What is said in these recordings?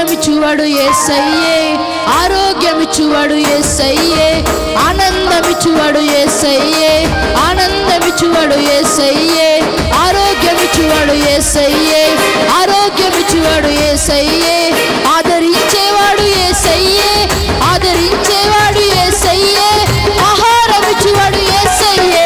ఆనందమిచ్చువాడు ఏసయ్యే ఆరోగ్యమిచ్చువాడు ఏసయ్యే ఆనందమిచ్చువాడు ఏసయ్యే ఆనందమిచ్చువాడు ఏసయ్యే ఆరోగ్యమిచ్చువాడు ఏసయ్యే ఆరోగ్యమిచ్చువాడు ఏసయ్యే ఆదరించేవాడు ఏసయ్యే ఆదరించేవాడు ఏసయ్యే ఆహారమిచ్చువాడు ఏసయ్యే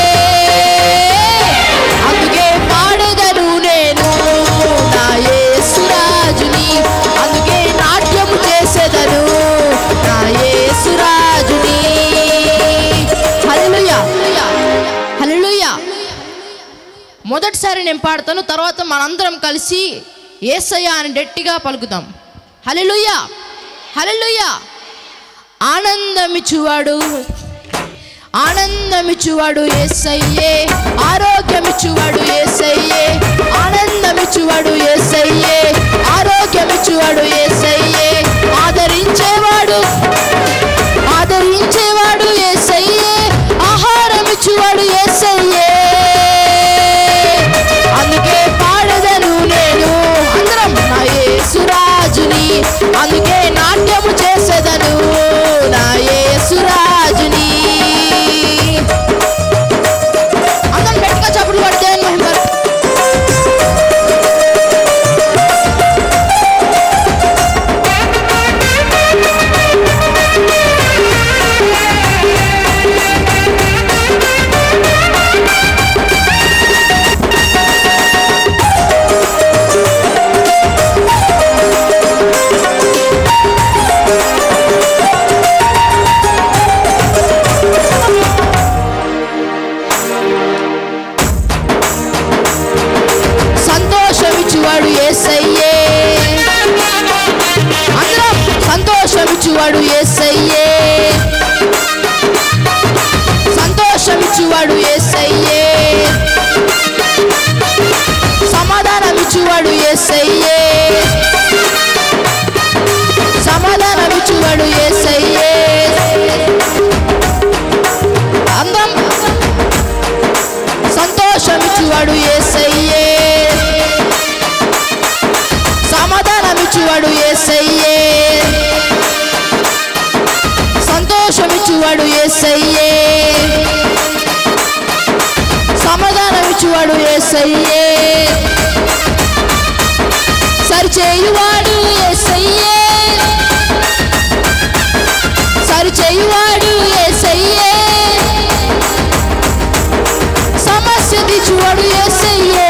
అందుకే పాడెదను నేను నా యేసురాజుని అందుకే నాట్యము చేసేదను నా యేసురాజుని హల్లెలూయా హల్లెలూయా మొదటిసారి నేను పాడతాను తర్వాత మనందరం కలిసి ఏసయ్య అని గట్టిగా పలుకుదాం హల్లెలూయా హల్లెలూయా ఆనందమిచ్చువాడు ఆనందమిచ్చువాడు ఏసయ్యే ఆరోగ్యమిచ్చువాడు ఏసయ్యే ఆనందమిచ్చువాడు ఏసయ్యే ఆరోగ్యమిచ్చువాడు ఏసయ్యే ఆదరించేవాడు ఆదరించేవాడు ఏసయ్యే ఆహారమిచ్చువాడు ఏసయ్యే అందుకే పాడదను నేను అందరం నా యేసురాజుని అందుకే నాట్యము చేసేదను నా యేసురాజుని అందరం గట్టిగా చప్పుడు పడితే మహిమ సంతోషమిచ్చువాడు ఏసయ్యే అందరం సంతోషమిచ్చువాడు ఏసయ్యే సంతోషమిచ్చువాడు ఏసయ్యే సమాధానమిచ్చువాడు ఏసయ్యే సమాధానమిచ్చువాడు ఏసయ్యే అందరం సంతోషమిచ్చువాడు ఏసయ్యే సమాధానమిచ్చువాడు ఏసయ్యే సంతోషమిచ్చువాడు ఏసయ్యే సమాధానమిచ్చువాడు ఏసయ్యే సరిచేయువాడు ఏసయ్యే సరిచేయువాడు ఏసయ్యే సమస్య తీర్చువాడు యేసయ్యే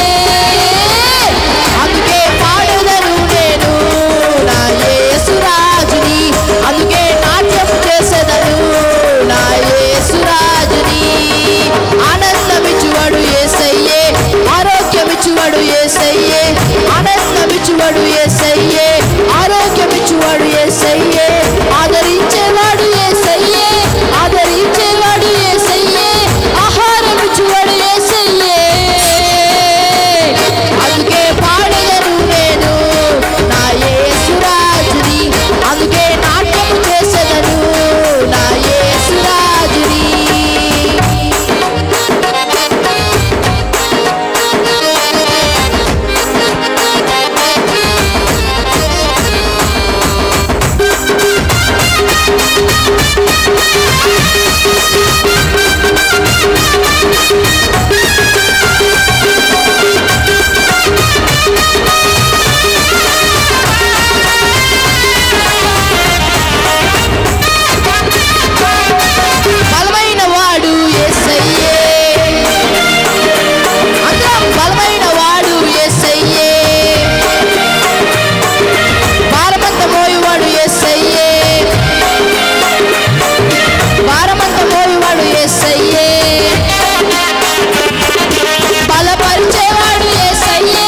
అందుకే పాడెదను నేను నా యేసురాజుని అందుకే నాట్యం చేసేదను నా యేసురాజుని ఆనందమిచ్చువాడు యేసయ్యే ఆరోగ్యమిచ్చువాడు యేసయ్యే ఆనందమిచ్చువాడు యేసయ్యే ఆరోగ్యమిచ్చువాడు యేసయ్యే ఆదరించేవాడు యేసయ్యే ఆదరించేవాడు యేసయ్యే ఆహారమిచ్చువాడు యేసయ్యే అందుకే పాడెదను నేను నా యేసురాజుని అందుకే నాట్యం చేసేదను నా యేసురాజుని బలమైన వాడు యేసయ్యే అందరం బలమైన వాడు యేసయ్యే భారమంత మోయువాడు యేసయ్యే భారమంత మోయువాడు యేసయ్యే బలపరిచేవాడు యేసయ్యే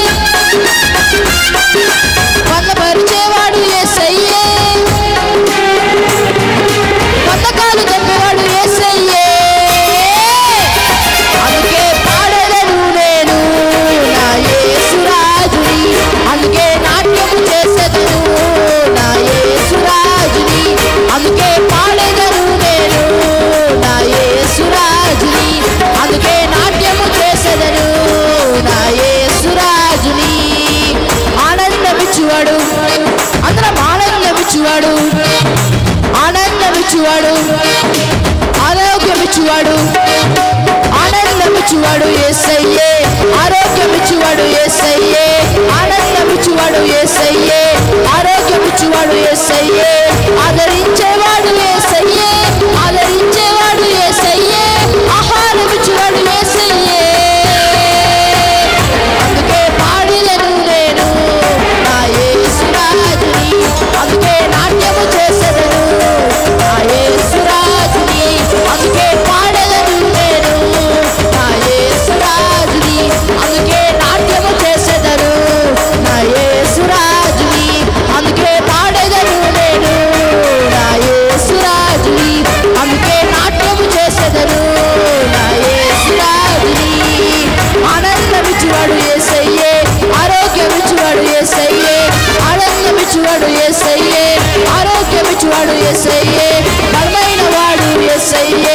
బలపరిచేవాడు యేసయ్యే వందకాలు చెప్పేవాడు యేసయ్యే అందుకే పాడెదను నేను నా యేసురాజుని అందుకే నాట్యము చేసేదను నా యేసురాజుని అందుకే పాడెదను నేను నా యేసురాజుని అందుకే నాట్యము చేసేదను నా యేసురాజుని ఆనందమిచ్చువాడు అందరం ఆనందమిచ్చువాడు ఆనందమిచ్చువాడు ఆరోగ్యమిచ్చువాడు ఆనందమిచ్చువాడు ఏసయ్యే ఆరోగ్యమిచ్చువాడు ఏసయ్యే ఆనందమిచ్చువాడు ఏసయ్యే ఆరోగ్యమిచ్చువాడు ఏసయ్యే ఆదరించేవాడు ఏసయ్యే ఆదరించేవాడు ఏసయ్యే ఆహారమిచ్చువాడు ఏసయ్యే అందుకే పాడిలను నేను నా యేసురాజుని అందుకే నాట్యము చేసేదను నా యేసురాజుని అందుకే పాడెదను నేను నా యేసురాజుని అందుకే నాట్యము చేసేదను నా యేసురాజుని అందుకే పాడెదను నేను నా యేసురాజుని అందుకే నాట్యము చేసేదను నా యేసురాజుని ఆనందమిచ్చువాడు ఏసయ్యే ఆరోగ్యమిచ్చువాడు ఏసయ్యే ఆనందమిచ్చువాడు ఏసయ్యే ఆరోగ్యమిచ్చువాడు ఏసయ్యే బలమైన వాడు ఏసయ్యే